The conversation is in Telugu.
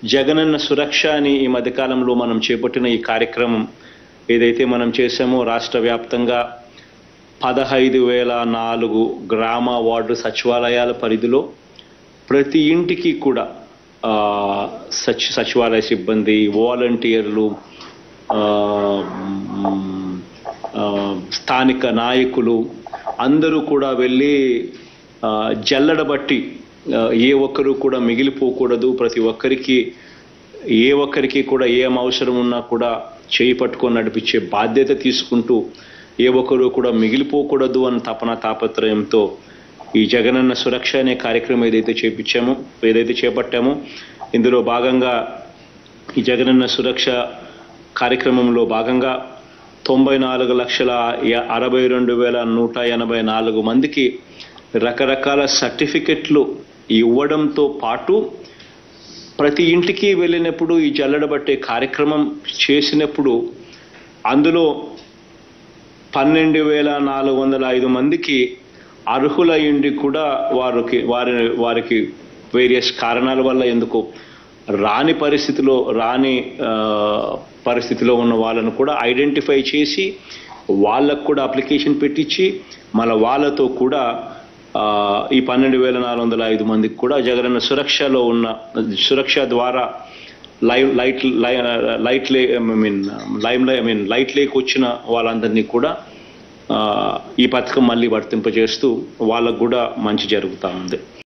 జగనన్న సురక్ష అని ఈ మధ్యకాలంలో మనం చేపట్టిన ఈ కార్యక్రమం ఏదైతే మనం చేసామో రాష్ట్ర వ్యాప్తంగా పదహైదు వేల నాలుగు గ్రామ వార్డు సచివాలయాల పరిధిలో ప్రతి ఇంటికి కూడా ఆ, సచి సచివాలయ సిబ్బంది వాలంటీర్లు ఆ, మ్, ఆ, స్థానిక నాయకులు అందరూ కూడా వెళ్ళి ఆ, జల్లడబట్టి ఆ, ఏ ఒక్కరు కూడా మిగిలిపోకూడదు ప్రతి ఒక్కరికి ఏ ఒక్కరికి కూడా ఏం అవసరం ఉన్నా కూడా చేయి పట్టుకొని నడిపించే బాధ్యత తీసుకుంటూ ఏ ఒక్కరు కూడా మిగిలిపోకూడదు అన్న తపన తాపత్రయంతో ఈ జగనన్న సురక్ష అనే కార్యక్రమం ఏదైతే చేపించామో ఏదైతే చేపట్టామో ఇందులో భాగంగా ఈ జగనన్న సురక్ష కార్యక్రమంలో భాగంగా తొంభై నాలుగు లక్షల య- అరవై రెండు వేల నూట ఎనభై నాలుగు మందికి రకరకాల సర్టిఫికెట్లు ఇవ్వడంతో పాటు ప్రతి ఇంటికి వెళ్ళినప్పుడు ఈ జల్లడబట్టే కార్యక్రమం చేసినప్పుడు అందులో పన్నెండు వేల నాలుగు వందల ఐదు మందికి అర్హులయ్యుండి కూడా వారికి వారి వారికి వేరియస్ కారణాల వల్ల ఎందుకు రాని పరిస్థితిలో రాని ఆ, పరిస్థితిలో ఉన్న వాళ్ళను కూడా ఐడెంటిఫై చేసి వాళ్ళకు కూడా అప్లికేషన్ పెట్టించి మళ్ళీ వాళ్ళతో కూడా ఆ, ఈ పన్నెండు వేల నాలుగు వందల ఐదు మందికి కూడా జగనన్న సురక్షలో ఉన్న సురక్ష ద్వారా లైవ్ లైట్ లై- లైట్ లే ఐ మీన్ లైమ్ లై ఐ మీన్ లైట్ లేక్ వచ్చిన వాళ్ళందరినీ కూడా ఆ, ఈ పథకం మళ్ళీ వర్తింపజేస్తూ వాళ్ళకు కూడా మంచి జరుగుతూ ఉంది